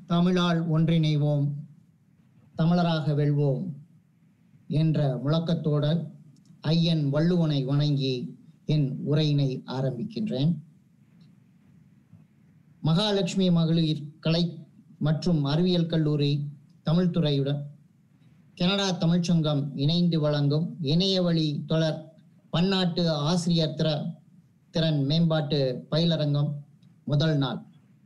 தமிழால் ஒன்றிணைவோம் தமிழராக வெல்வோம் என்ற முழக்கத்தோடு ஐயன் வள்ளுவனை வணங்கி என் உரையினை ஆரம்பிக்கின்றேன் மகாலட்சுமி மகளிர் கலை மற்றும் அறிவியல் கல்லூரி தமிழ்துறையுடன் கனடா தமிழ்ச்சங்கம் இணைந்து வழங்கும் இணைய வழி தொடர் பன்னாட்டு ஆசிரியர் திற திறன் மேம்பாட்டு பயிலரங்கம் முதல் நாள்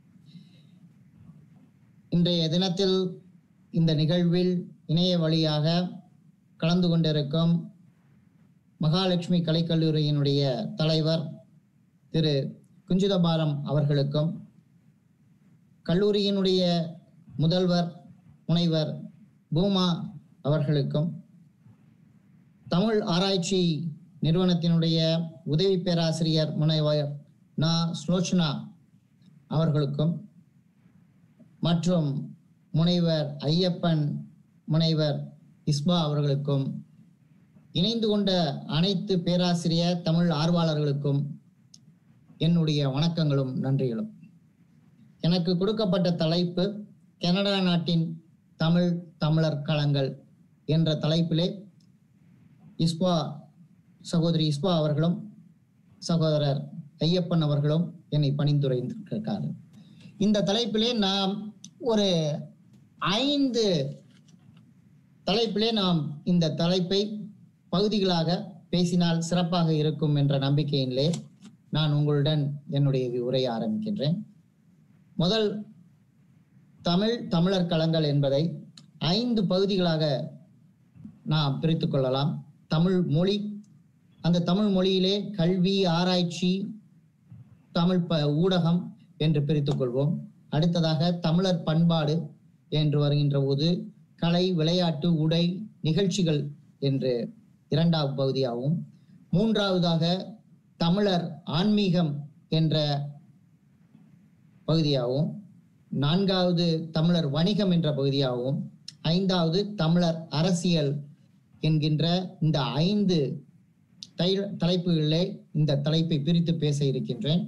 இன்றைய தினத்தில் இந்த நிகழ்வில் இணைய வழியாக கலந்து கொண்டிருக்கும் மகாலட்சுமி கலைக்கல்லூரியினுடைய தலைவர் திரு குஞ்சிதபாரம் அவர்களுக்கும் கல்லூரியினுடைய முதல்வர் முனைவர் பூமா அவர்களுக்கும் தமிழ் ஆராய்ச்சி நிறுவனத்தினுடைய உதவி பேராசிரியர் முனைவர் நா ஸ்லோச்சனா அவர்களுக்கும் மற்றும் முனைவர் ஐயப்பன் முனைவர் இஸ்பா அவர்களுக்கும் இணைந்து கொண்ட அனைத்து பேராசிரியர் தமிழ் ஆர்வலர்களுக்கும் என்னுடைய வணக்கங்களும் நன்றிகளும் எனக்கு கொடுக்கப்பட்ட தலைப்பு கனடா நாட்டின் தமிழ் தமிழர் களங்கள் என்ற தலைப்பிலே இஸ்பா சகோதரி இஸ்பா அவர்களும் சகோதரர் ஐயப்பன் அவர்களும் என்னை பணிந்துரைந்திருக்கிறார் இந்த தலைப்பிலே நாம் ஒரு ஐந்து தலைப்பிலே நாம் இந்த தலைப்பை பகுதிகளாக பேசினால் சிறப்பாக இருக்கும் என்ற நம்பிக்கையிலே நான் உங்களுடன் என்னுடைய உரையை ஆரம்பிக்கின்றேன் முதல் தமிழ் தமிழர் களங்கள் என்பதை ஐந்து பகுதிகளாக நாம் பிரித்து கொள்ளலாம் தமிழ் மொழி அந்த தமிழ் மொழியிலே கல்வி ஆராய்ச்சி தமிழ் ப ஊடகம் என்று பிரித்துக் கொள்வோம் அடுத்ததாக தமிழர் பண்பாடு என்று வருகின்ற போது கலை விளையாட்டு உடை நிகழ்ச்சிகள் என்று இரண்டாவது பகுதியாகவும் மூன்றாவதாக தமிழர் ஆன்மீகம் என்ற பகுதியாகவும் நான்காவது தமிழர் வணிகம் என்ற பகுதியாகவும் ஐந்தாவது தமிழர் அரசியல் என்கின்ற இந்த ஐந்து தை- தலைப்புகளிலே இந்த தலைப்பை பிரித்து பேச இருக்கின்றேன்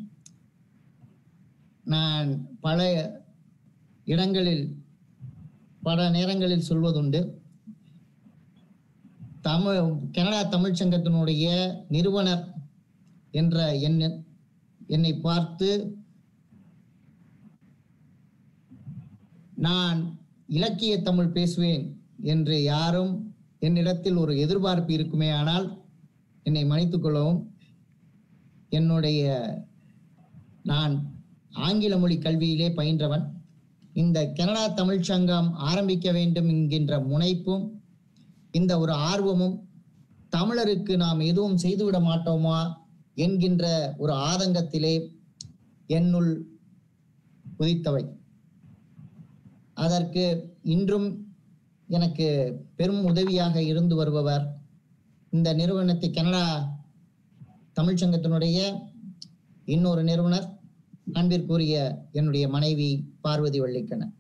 நான் பல இடங்களில் பல நேரங்களில் சொல்வதுண்டு தமிழ் கனடா தமிழ்ச் சங்கத்தினுடைய நிறுவனர் என்ற எண்ண என்னை பார்த்து நான் இலக்கிய தமிழ் பேசுவேன் என்று யாரும் என்னிடத்தில் ஒரு எதிர்பார்ப்பு இருக்குமே ஆனால் என்னை மன்னித்துக் கொள்ளவும் என்னுடைய நான் ஆங்கில மொழி கல்வியிலே பயின்றவன் இந்த கனடா தமிழ்ச் சங்கம் ஆரம்பிக்க வேண்டும் என்கின்ற முனைப்பும் இந்த ஒரு ஆர்வமும் தமிழருக்கு நாம் எதுவும் செய்துவிட மாட்டோமா என்கின்ற ஒரு ஆதங்கத்திலே என்னுள் உதித்தவை அதற்கு இன்றும் எனக்கு பெரும் உதவியாக இருந்து வருபவர் இந்த நிறுவனத்தை கனடா தமிழ்ச் சங்கத்தினுடைய இன்னொரு நிறுவனர் அன்பிற்குரிய என்னுடைய மனைவி பார்வதி வள்ளிக்கண்ணன்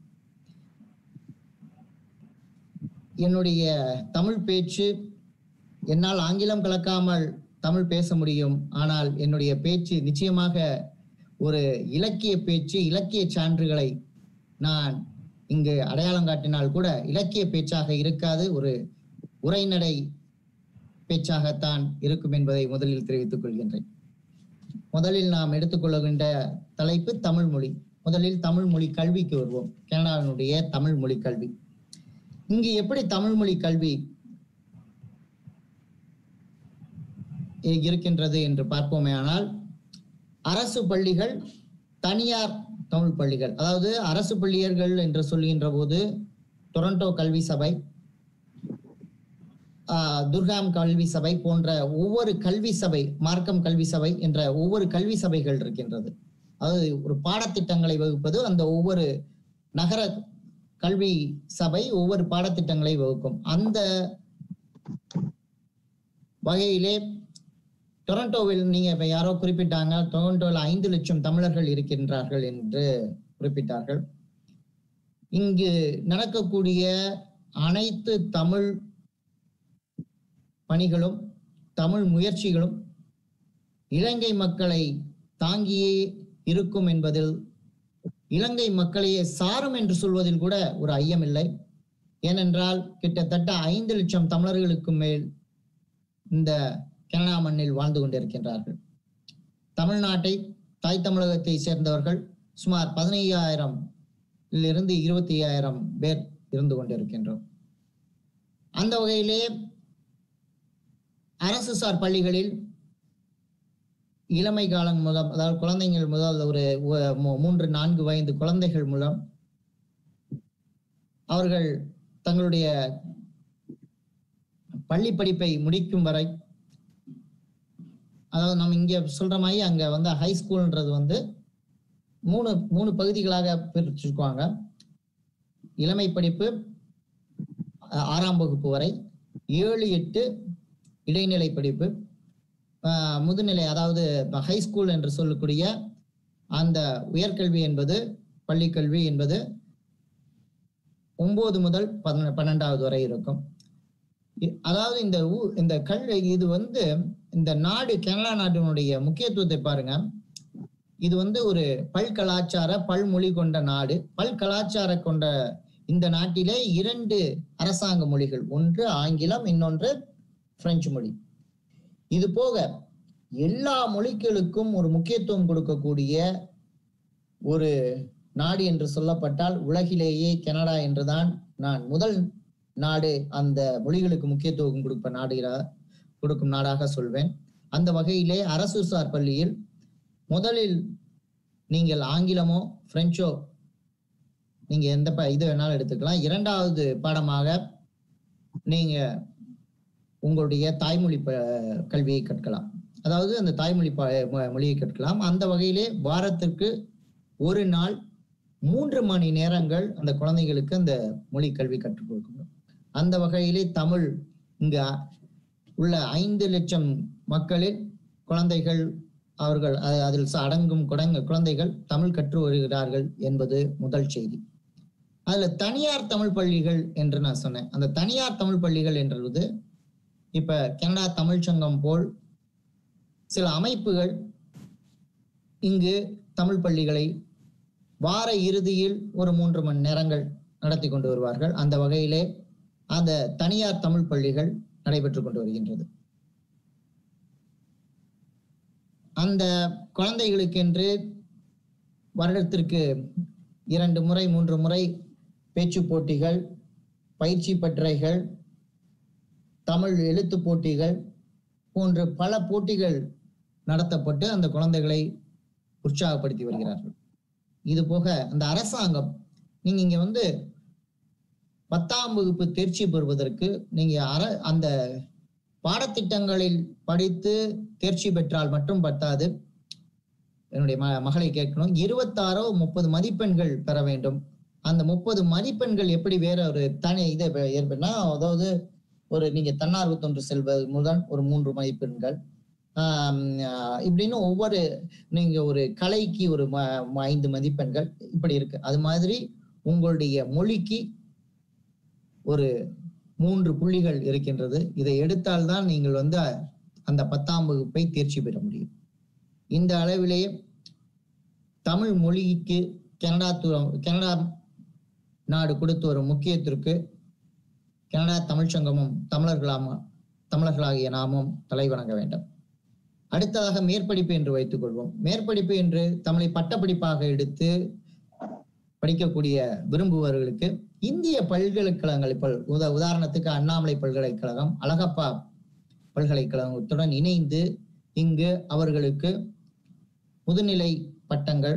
என்னுடைய தமிழ் பேச்சு என்னால் ஆங்கிலம் கலக்காமல் தமிழ் பேச முடியும் ஆனால் என்னுடைய பேச்சு நிச்சயமாக ஒரு இலக்கிய பேச்சு இலக்கிய சான்றுகளை நான் இங்கு அடையாளம் காட்டினால் கூட இலக்கிய பேச்சாக இருக்காது ஒரு உரைநடை பேச்சாகத்தான் இருக்கும் என்பதை முதலில் தெரிவித்துக் கொள்கின்றேன் முதலில் நாம் எடுத்துக்கொள்கின்ற தலைப்பு தமிழ் மொழி முதலில் தமிழ் மொழி கல்விக்கு வருவோம் கனடாவினுடைய தமிழ் மொழி கல்வி இங்கு எப்படி தமிழ் மொழி கல்வி இ- இருக்கின்றது என்று பார்ப்போமே ஆனால் அரசு பள்ளிகள் தனியார் தமிழ் பள்ளிகள் அதாவது அரசு பள்ளியர்கள் என்று சொல்கின்ற போது டொரண்டோ கல்வி சபை ஆஹ், துர்காம் கல்வி சபை போன்ற ஒவ்வொரு கல்வி சபை மார்க்கம் கல்வி சபை என்ற ஒவ்வொரு கல்வி சபைகள் இருக்கின்றது அதாவது ஒரு பாடத்திட்டங்களை வகுப்பது அந்த ஒவ்வொரு நகர கல்வி சபை ஒவ்வொரு பாடத்திட்டங்களை வகுக்கும் அந்த வகையிலே டொரண்டோவில் நீங்க இப்ப யாரோ குறிப்பிட்டாங்க டொரண்டோவில் ஐந்து லட்சம் தமிழர்கள் இருக்கின்றார்கள் என்று குறிப்பிட்டார்கள் இங்கு நடக்கக்கூடிய அனைத்து தமிழ் பணிகளும் தமிழ் முயற்சிகளும் இலங்கை மக்களை தாங்கியே இருக்கும் என்பதில் இலங்கை மக்களையே சாரும் என்று சொல்வதில் கூட ஒரு ஐயம் இல்லை ஏனென்றால் கிட்டத்தட்ட ஐந்து லட்சம் தமிழர்களுக்கு மேல் இந்த கனடா மண்ணில் வாழ்ந்து கொண்டிருக்கின்றார்கள் தமிழ்நாட்டை தாய் தமிழகத்தை சேர்ந்தவர்கள் சுமார் பதினையாயிரம் இருந்து இருபத்தி ஐயாயிரம் பேர் இருந்து கொண்டிருக்கின்றோம் அந்த வகையிலே அரசு சார் பள்ளிகளில் இளமை காலம் முதல் அதாவது குழந்தைகள் முதல் ஒரு ஒ- மூ- மூன்று நான்கு வயது குழந்தைகள் மூலம் அவர்கள் தங்களுடைய பள்ளி படிப்பை முடிக்கும் வரை அதாவது நம்ம இங்க சொல்ற மாதிரி அங்க வந்து ஹை ஸ்கூல்ன்றது வந்து மூணு மூணு பகுதிகளாக பிரிச்சிருக்குவாங்க இளமை படிப்பு அஹ், ஆறாம் வகுப்பு வரை ஏழு எட்டு இடைநிலை படிப்பு ஆஹ், முதுநிலை அதாவது ஹை ஸ்கூல் என்று சொல்லக்கூடிய அந்த உயர்கல்வி என்பது பள்ளிக்கல்வி என்பது ஒன்பது முதல் பதின பன்னெண்டாவது வரை இருக்கும் இ- அதாவது இந்த ஊ- இந்த கல்வி இது வந்து இந்த நாடு கனடா நாட்டினுடைய முக்கியத்துவத்தை பாருங்க இது வந்து ஒரு பல் கலாச்சார பல்மொழி கொண்ட நாடு பல் கலாச்சார கொண்ட இந்த நாட்டிலே இரண்டு அரசாங்க மொழிகள் ஒன்று ஆங்கிலம் இன்னொன்று பிரெஞ்சு மொழி இது போக எல்லா மொழிகளுக்கும் ஒரு முக்கியத்துவம் கொடுக்கக்கூடிய ஒரு நாடு என்று சொல்லப்பட்டால் உலகிலேயே கனடா என்றுதான் நான் முதல் நாடு அந்த மொழிகளுக்கு முக்கியத்துவம் கொடுப்ப நாடுகிறா கொடுக்கும் நாடாக சொல்வேன் அந்த வகையிலே அரசு சார் பள்ளியில் முதலில் நீங்கள் ஆங்கிலமோ பிரெஞ்சோ நீங்க எந்த ப இது வேணாலும் எடுத்துக்கலாம் இரண்டாவது பாடமாக நீங்க உங்களுடைய தாய்மொழி ப- கல்வியை கற்கலாம் அதாவது அந்த தாய்மொழி ப- மொ- மொழியை கற்கலாம் அந்த வகையிலே வாரத்திற்கு ஒரு நாள் மூன்று மணி நேரங்கள் அந்த குழந்தைகளுக்கு அந்த மொழி கல்வி கற்றுக் கொடுக்கணும் அந்த வகையிலே தமிழ் இங்க உள்ள ஐந்து லட்சம் மக்களில் குழந்தைகள் அவர்கள் அ- அதில் ச- அடங்கும் குடங்க குழந்தைகள் தமிழ் கற்று வருகிறார்கள் என்பது முதல் செய்தி அதுல தனியார் தமிழ் பள்ளிகள் என்று நான் சொன்னேன் அந்த தனியார் தமிழ் பள்ளிகள் என்றது இப்ப கனடா தமிழ் சங்கம் போல் சில அமைப்புகள் இங்கு தமிழ் பள்ளிகளை வார இறுதியில் ஒரு மூன்று மணி நேரங்கள் நடத்தி கொண்டு வருவார்கள் அந்த வகையிலே அந்த தனியார் தமிழ் பள்ளிகள் நடைபெற்றுக் கொண்டு வருகின்றது அந்த குழந்தைகளுக்கென்று வருடத்திற்கு இரண்டு முறை மூன்று முறை பேச்சு போட்டிகள் பயிற்சி பட்டறைகள் தமிழ் எழுத்து போட்டிகள் போன்ற பல போட்டிகள் நடத்தப்பட்டு அந்த குழந்தைகளை உற்சாகப்படுத்தி வருகிறார்கள் இது போக அந்த அரசாங்கம் நீங்க இங்க வந்து பத்தாம் வகுப்பு தேர்ச்சி பெறுவதற்கு நீங்க அர அந்த பாடத்திட்டங்களில் படித்து தேர்ச்சி பெற்றால் மட்டும் பத்தாது என்னுடைய ம மகளை கேட்கணும் இருபத்தாறோ முப்பது மதிப்பெண்கள் பெற வேண்டும் அந்த முப்பது மதிப்பெண்கள் எப்படி வேற ஒரு தனி இதை ஏற்படுனா அதாவது ஒரு நீங்க தன்னார்வ தொன்று செல்வது முதல் ஒரு மூன்று மதிப்பெண்கள் ஆம், ஆஹ் இப்படின்னு ஒவ்வொரு நீங்க ஒரு கலைக்கு ஒரு ம- ம- ஐந்து மதிப்பெண்கள் இப்படி இருக்கு அது மாதிரி உங்களுடைய மொழிக்கு ஒரு மூன்று புள்ளிகள் இருக்கின்றது இதை எடுத்தால்தான் நீங்கள் வந்து அந்த பத்தாம் வகுப்பை தேர்ச்சி பெற முடியும் இந்த அளவிலே தமிழ் மொழிக்கு கனடா து- கனடா நாடு கொடுத்து வரும் முக்கியத்திற்கு கனடா தமிழ்ச் சங்கமும் தமிழர்களாம தமிழர்களாகிய நாமும் தலைவணங்க வேண்டும் அடுத்ததாக மேற்படிப்பு என்று வைத்துக் கொள்வோம் மேற்படிப்பு என்று தமிழை பட்டப்படிப்பாக எடுத்து படிக்கக்கூடிய விரும்புபவர்களுக்கு இந்திய பல்கலைக்கழகங்கள் இப்போ உத உதாரணத்துக்கு அண்ணாமலை பல்கலைக்கழகம் அழகப்பா பல்கலைக்கழகத்துடன் இணைந்து இங்கு அவர்களுக்கு முதுநிலை பட்டங்கள்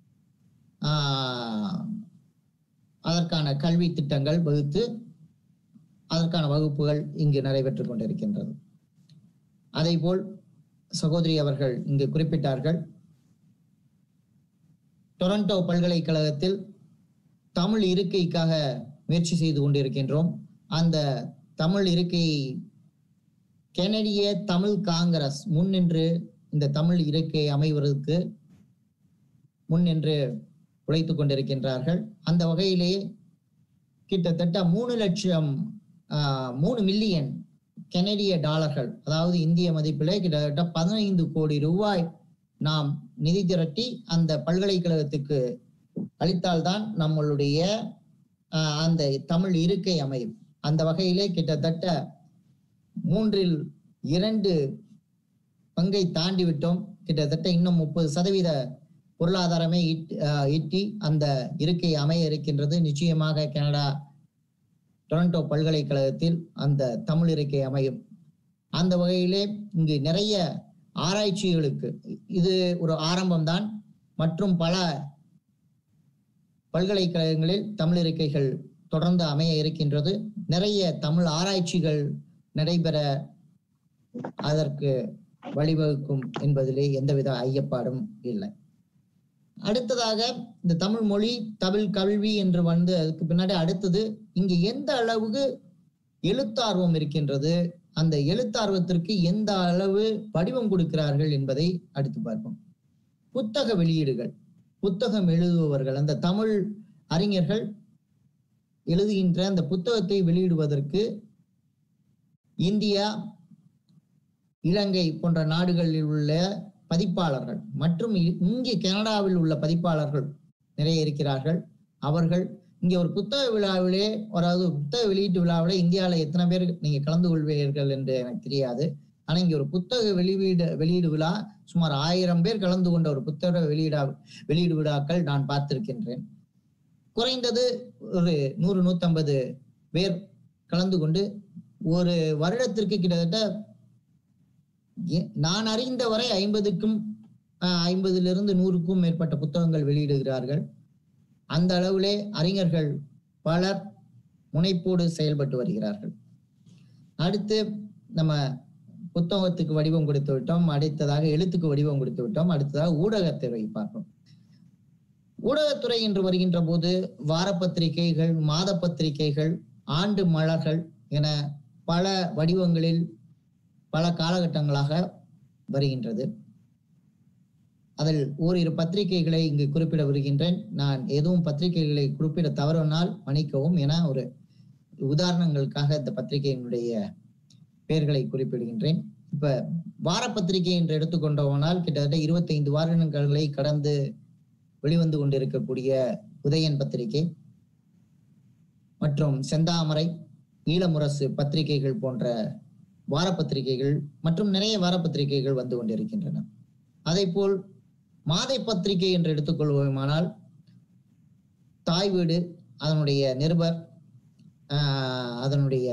ஆஹ், அதற்கான கல்வி திட்டங்கள் வகுத்து அதற்கான வகுப்புகள் இங்கு நடைபெற்றுக் கொண்டிருக்கின்றது அதேபோல் சகோதரி அவர்கள் இங்கு குறிப்பிட்டார்கள் டொரண்டோ பல்கலைக்கழகத்தில் தமிழ் இருக்கைக்காக முயற்சி செய்து கொண்டிருக்கின்றோம் அந்த தமிழ் இருக்கை கெனடிய தமிழ் காங்கிரஸ் முன்னின்று இந்த தமிழ் இருக்கை அமைவதற்கு முன்னின்று உழைத்துக் கொண்டிருக்கின்றார்கள் அந்த வகையிலே கிட்டத்தட்ட மூணு லட்சம் ஆஹ், மூணு மில்லியன் கெனடிய டாலர்கள் அதாவது இந்திய மதிப்பிலே கிட்டத்தட்ட பதினைந்து கோடி ரூபாய் நாம் நிதி திரட்டி அந்த பல்கலைக்கழகத்துக்கு அளித்தால்தான் நம்மளுடைய ஆஹ், அந்த தமிழ் இருக்கை அமையும் அந்த வகையிலே கிட்டத்தட்ட மூன்றில் இரண்டு பங்கை தாண்டி விட்டோம் கிட்டத்தட்ட இன்னும் முப்பது சதவீத பொருளாதாரமே ஈட்- ஆஹ், ஈட்டி அந்த இருக்கை அமைய இருக்கின்றது நிச்சயமாக கனடா டொரண்டோ பல்கலைக்கழகத்தில் அந்த தமிழ் இருக்கை அமையும் அந்த வகையிலே இங்கு நிறைய ஆராய்ச்சிகளுக்கு இது ஒரு ஆரம்பம்தான் மற்றும் பல பல்கலைக்கழகங்களில் தமிழ் இருக்கைகள் தொடர்ந்து அமைய இருக்கின்றது நிறைய தமிழ் ஆராய்ச்சிகள் நடைபெற அதற்கு வழிவகுக்கும் என்பதிலே எந்தவித ஐயப்பாடும் இல்லை அடுத்ததாக இந்த தமிழ் மொழி தமிழ் கல்வி என்று வந்து அதுக்கு பின்னாடி அடுத்தது இங்கு எந்த அளவுக்கு எழுத்தார்வம் இருக்கின்றது அந்த எழுத்தார்வத்திற்கு எந்த அளவு வடிவம் கொடுக்கிறார்கள் என்பதை அடுத்து பார்ப்போம் புத்தக வெளியீடுகள் புத்தகம் எழுதுபவர்கள் அந்த தமிழ் அறிஞர்கள் எழுதுகின்ற அந்த புத்தகத்தை வெளியிடுவதற்கு இந்தியா இலங்கை போன்ற நாடுகளில் உள்ள பதிப்பாளர்கள் மற்றும் இ- இங்கே கனடாவில் உள்ள பதிப்பாளர்கள் நிறைய இருக்கிறார்கள் அவர்கள் இங்கே ஒரு புத்தக விழாவிலே அதாவது புத்தக வெளியீட்டு விழாவிலே இந்தியாவில் எத்தனை பேர் நீங்க கலந்து கொள்வீர்கள் என்று எனக்கு தெரியாது ஆனா இங்க ஒரு புத்தக வெளியீடு வெளியீடு விழா சுமார் ஆயிரம் பேர் கலந்து கொண்ட ஒரு புத்தக வெளியிடா வெளியீடு விழாக்கள் நான் பார்த்திருக்கின்றேன் குறைந்தது ஒரு நூறு நூத்தம்பது பேர் கலந்து கொண்டு ஒரு வருடத்திற்கு கிட்டத்தட்ட எ- நான் அறிந்த வரை ஐம்பதுக்கும் ஐம்பதிலிருந்து நூறுக்கும் மேற்பட்ட புத்தகங்கள் வெளியிடுகிறார்கள் அந்த அளவிலே அறிஞர்கள் பலர் முனைப்போடு செயல்பட்டு வருகிறார்கள் அடுத்து நம்ம புத்தகத்துக்கு வடிவம் கொடுத்து விட்டோம் அடுத்ததாக எழுத்துக்கு வடிவம் கொடுத்து விட்டோம் அடுத்ததாக ஊடகத்துறை பார்ப்போம் ஊடகத்துறை என்று வருகின்ற போது வார பத்திரிகைகள் மாத பத்திரிகைகள் ஆண்டு மலர்கள் என பல வடிவங்களில் பல காலகட்டங்களாக வருகின்றது அதில் ஓரிரு பத்திரிகைகளை இங்கு குறிப்பிட வருகின்றேன் நான் எதுவும் பத்திரிகைகளை குறிப்பிட தவறுனால் மன்னிக்கவும் என ஒரு உதாரணங்களுக்காக இந்த பத்திரிகையினுடைய பெயர்களை குறிப்பிடுகின்றேன் இப்ப வார பத்திரிகை என்று எடுத்துக்கொண்டோமானால் கிட்டத்தட்ட இருபத்தைந்து வாரங்களை கடந்து வெளிவந்து கொண்டிருக்கக்கூடிய உதயன் பத்திரிகை மற்றும் செந்தாமரை ஈழமுரசு பத்திரிகைகள் போன்ற வார பத்திரிகைகள் மற்றும் நிறைய வார பத்திரிகைகள் வந்து கொண்டிருக்கின்றன அதே போல் மாதை பத்திரிகை என்று எடுத்துக்கொள்வோமானால் தாய் வீடு அதனுடைய நிருபர் ஆஹ், அதனுடைய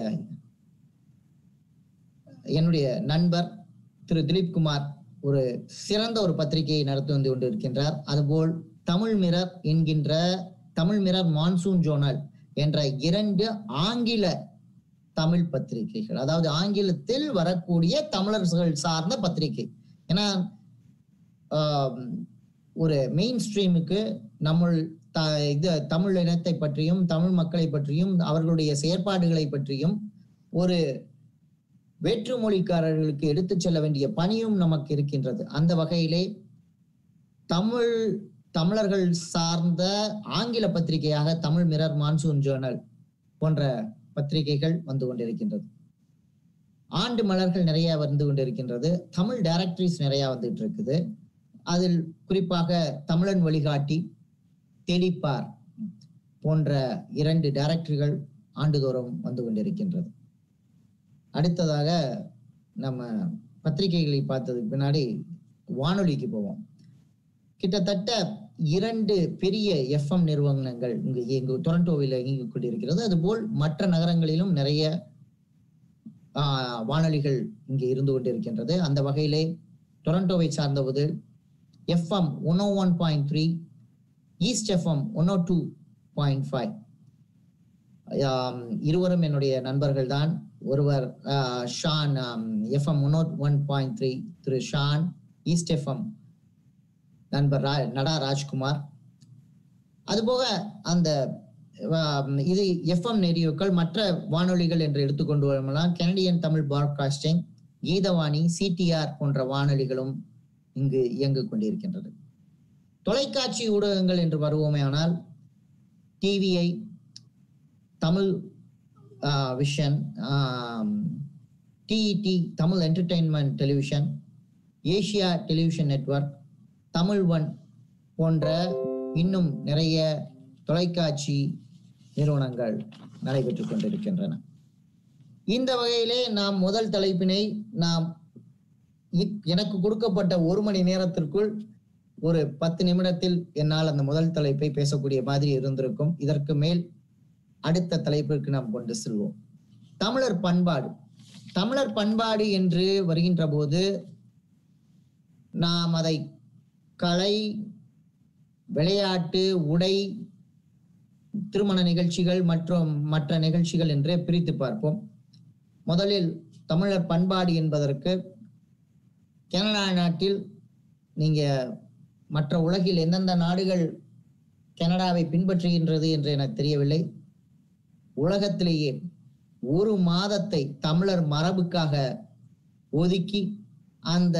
என்னுடைய நண்பர் திரு திலீப் குமார் ஒரு சிறந்த ஒரு பத்திரிகையை நடத்தி வந்து கொண்டிருக்கின்றார் அதுபோல் தமிழ் மிரர் என்கின்ற தமிழ் மிரர் மான்சூன் ஜோனல் என்ற இரண்டு ஆங்கில தமிழ் பத்திரிகைகள் அதாவது ஆங்கிலத்தில் வரக்கூடிய தமிழர்கள் சார்ந்த பத்திரிகை ஏன்னா ஆம், ஒரு மெயின் ஸ்ட்ரீமுக்கு நம்ம த இது தமிழ் இனத்தை பற்றியும் தமிழ் மக்களை பற்றியும் அவர்களுடைய செயற்பாடுகளை பற்றியும் ஒரு வேற்று மொழிக்காரர்களுக்கு எடுத்துச் செல்ல வேண்டிய பணியும் நமக்கு இருக்கின்றது அந்த வகையிலே தமிழ் தமிழர்கள் சார்ந்த ஆங்கில பத்திரிகையாக தமிழ் மிரர் மான்சூன் ஜேர்னல் போன்ற பத்திரிகைகள் வந்து கொண்டிருக்கின்றது ஆண்டு மலர்கள் நிறைய வந்து கொண்டிருக்கின்றது தமிழ் டைரக்டரிஸ் நிறைய வந்துட்டு இருக்குது அதில் குறிப்பாக தமிழன் வழிகாட்டி தெளிப்பார் போன்ற இரண்டு டைரக்டர்கள் ஆண்டுதோறும் வந்து கொண்டிருக்கின்றது அடுத்ததாக நம்ம பத்திரிகைகளை பார்த்ததுக்கு பின்னாடி வானொலிக்கு போவோம் கிட்டத்தட்ட இரண்டு பெரிய எஃப்எம் நிறுவனங்கள் இங்கு இங்கு டொரண்டோவில் இயங்கிக் கொண்டிருக்கிறது அதுபோல் மற்ற நகரங்களிலும் நிறைய ஆஹ், வானொலிகள் இங்கே இருந்து கொண்டிருக்கின்றது அந்த வகையிலே டொரண்டோவை சார்ந்தவது FM one O one point three East FM one O two point five இருவரும் என்னுடைய நண்பர்கள் தான் ஒருவர் ஆஹ், Shan FM one one point three திரு ஷான் ஈஸ்ட் எஃப்எம் நண்பர் ரா நடா ராஜ்குமார் அதுபோக அந்த ஆம், இது எஃப்எம் ரேடியோக்கள் மற்ற வானொலிகள் என்று எடுத்துக்கொண்டு வரும்போது Canadian Tamil podcasting Geethavani CTR போன்ற வானொலிகளும் இங்கு இயங்கிக் கொண்டிருக்கின்றது தொலைக்காட்சி ஊடகங்கள் என்று வருவோமேயானால் TVI Tamil Vision TET Tamil Entertainment Television Asia Television Network Tamil One போன்ற இன்னும் நிறைய தொலைக்காட்சி நிறுவனங்கள் நடைபெற்றுக் கொண்டிருக்கின்றன இந்த வகையிலே நாம் முதல் தலைப்பினை நாம் இ- எனக்கு கொடுக்கப்பட்ட ஒரு மணி நேரத்திற்குள் ஒரு பத்து நிமிடத்தில் என்னால் அந்த முதல் தலைப்பை பேசக்கூடிய மாதிரி இருந்திருக்கும் இதற்கு மேல் அடுத்த தலைப்பிற்கு நாம் கொண்டு செல்வோம் தமிழர் பண்பாடு தமிழர் பண்பாடு என்று வருகின்ற போது நாம் அதை கலை விளையாட்டு உடை திருமண நிகழ்ச்சிகள் மற்றும் மற்ற நிகழ்ச்சிகள் என்றே பிரித்து பார்ப்போம் முதலில் தமிழர் பண்பாடு என்பதற்கு கனடா நாட்டில் நீங்க மற்ற உலகில் எந்தெந்த நாடுகள் கனடாவை பின்பற்றுகின்றது என்று எனக்கு தெரியவில்லை உலகத்திலேயே ஒரு மாதத்தை தமிழர் மரபுக்காக ஒதுக்கி அந்த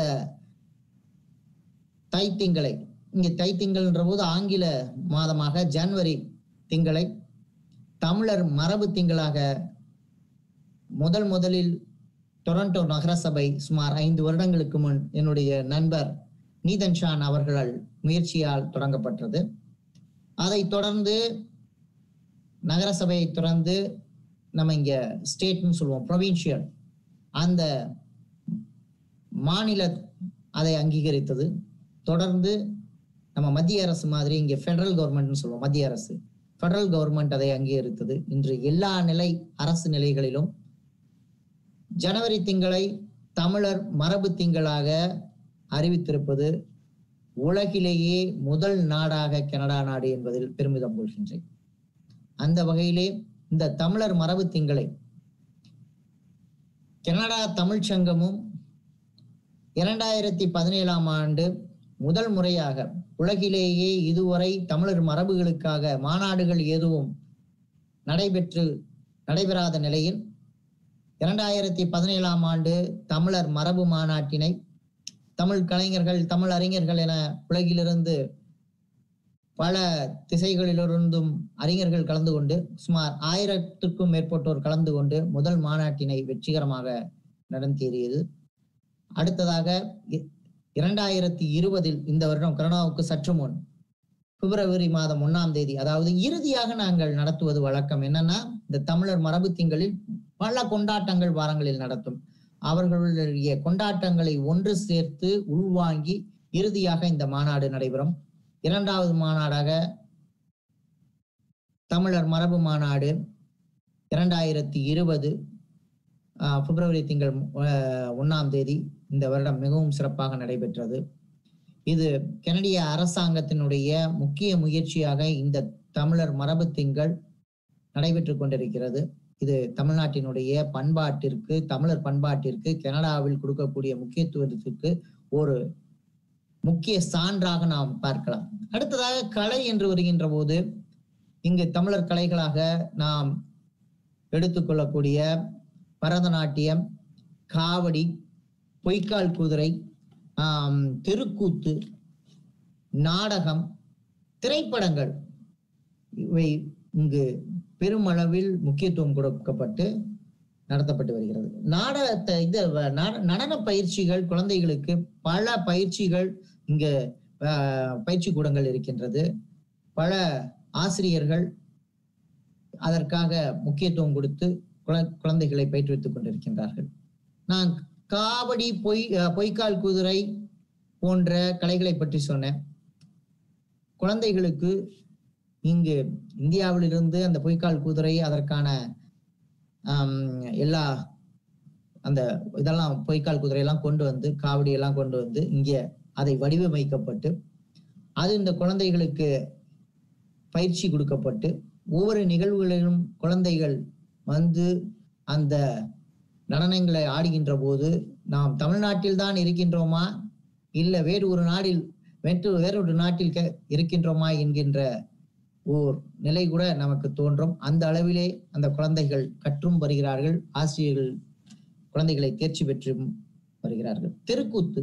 தைத்திங்களை இங்கே தைத்திங்கள்ன்ற போது ஆங்கில மாதமாக ஜனவரி திங்களை தமிழர் மரபு திங்களாக முதல் முதலில் டொரண்டோ நகரசபை சுமார் ஐந்து வருடங்களுக்கு முன் என்னுடைய நண்பர் நீதன் ஷான் அவர்களால் முயற்சியால் தொடங்கப்பட்டது அதைத் தொடர்ந்து நகரசபையை தொடர்ந்து நம்ம இங்க ஸ்டேட்னு சொல்லுவோம் ப்ரொவின்ஷியல் அந்த மாநில அதை அங்கீகரித்தது தொடர்ந்து நம்ம மத்திய அரசு மாதிரி இங்க ஃபெடரல் கவர்மெண்ட்னு சொல்லுவோம் மத்திய அரசு ஃபெடரல் கவர்மெண்ட் அதை அங்கீகரித்தது இன்று எல்லா நிலை அரசு நிலைகளிலும் ஜனவரி திங்களை தமிழர் மரபு திங்களாக அறிவித்திருப்பது உலகிலேயே முதல் நாடாக கனடா நாடு என்பதில் பெருமிதம் கொள்கின்றேன் அந்த வகையிலே இந்த தமிழர் மரபு திங்களை கனடா தமிழ்ச் சங்கமும் இரண்டாயிரத்தி பதினேழாம் ஆண்டு முதல் முறையாக உலகிலேயே இதுவரை தமிழர் மரபுகளுக்காக மாநாடுகள் எதுவும் நடைபெற்று நடைபெறாத நிலையில் இரண்டாயிரத்தி பதினேழாம் ஆண்டு தமிழர் மரபு மாநாட்டினை தமிழ் கலைஞர்கள் தமிழ் அறிஞர்கள் என உலகிலிருந்து பல திசைகளிலிருந்தும் அறிஞர்கள் கலந்து கொண்டு சுமார் ஆயிரத்துக்கும் மேற்பட்டோர் கலந்து கொண்டு முதல் மாநாட்டினை வெற்றிகரமாக நடத்தியது அடுத்ததாக இ- இரண்டாயிரத்தி இருபதில் இந்த வருடம் கரோனாவுக்கு சற்று முன் பிப்ரவரி மாதம் ஒண்ணாம் தேதி அதாவது இறுதியாக நாங்கள் நடத்துவது வழக்கம் என்னன்னா இந்த தமிழர் மரபு திங்களில் பல கொண்டாட்டங்கள் வாரங்களில் நடத்தும் அவர்களுடைய கொண்டாட்டங்களை ஒன்று சேர்த்து உள்வாங்கி இறுதியாக இந்த மாநாடு நடைபெறும் இரண்டாவது மாநாடாக தமிழர் மரபு மாநாடு இரண்டாயிரத்தி இருபது பிப்ரவரி திங்கள் ஆஹ், ஒண்ணாம் தேதி இந்த வருடம் மிகவும் சிறப்பாக நடைபெற்றது இது கனடிய அரசாங்கத்தினுடைய முக்கிய முயற்சியாக இந்த தமிழர் மரபு திங்கள் நடைபெற்றுக் கொண்டிருக்கிறது இது தமிழ்நாட்டினுடைய பண்பாட்டிற்கு தமிழர் பண்பாட்டிற்கு கனடாவில் கொடுக்கக்கூடிய முக்கியத்துவத்திற்கு ஒரு முக்கிய சான்றாக நாம் பார்க்கலாம் அடுத்ததாக கலை என்று வருகின்ற போது இங்கு தமிழர் கலைகளாக நாம் எடுத்துக்கொள்ளக்கூடிய பரதநாட்டியம் காவடி பொய்க்கால் குதிரை ஆம், தெருக்கூத்து நாடகம் திரைப்படங்கள் இவை இங்கு பெருமளவில் முக்கியத்துவம் கொடுக்கப்பட்டு நடத்தப்பட்டு வருகிறது நாடகத்தை இந்த வ- நட- நடன பயிற்சிகள் குழந்தைகளுக்கு பல பயிற்சிகள் இங்க ஆஹ், பயிற்சி கூடங்கள் இருக்கின்றது பல ஆசிரியர்கள் அதற்காக முக்கியத்துவம் கொடுத்து குழ- குழந்தைகளை பயிற்றுவித்துக் கொண்டிருக்கின்றார்கள் நான் காவடி பொய் அஹ், பொய்க்கால் குதிரை போன்ற கலைகளை பற்றி சொன்னேன் குழந்தைகளுக்கு இங்கு இந்தியாவிலிருந்து அந்த பொய்க்கால் குதிரை அதற்கான ஆம், எல்லா அந்த இதெல்லாம் பொய்க்கால் குதிரை எல்லாம் கொண்டு வந்து காவடி எல்லாம் கொண்டு வந்து இங்கே அதை வடிவமைக்கப்பட்டு அது இந்த குழந்தைகளுக்கு பயிற்சி கொடுக்கப்பட்டு ஒவ்வொரு நிகழ்வுகளிலும் குழந்தைகள் வந்து அந்த நடனங்களை ஆடுகின்ற போது நாம் தமிழ்நாட்டில் தான் இருக்கின்றோமா இல்ல வேறு ஒரு நாடில் வேற்று வேறொரு நாட்டில் கே- இருக்கின்றோமா என்கின்ற ஓர் நிலை கூட நமக்கு தோன்றும் அந்த அளவிலே அந்த குழந்தைகள் கற்றும் வருகிறார்கள் ஆசிரியர்கள் குழந்தைகளை தேர்ச்சி பெற்றும் வருகிறார்கள் தெருக்கூத்து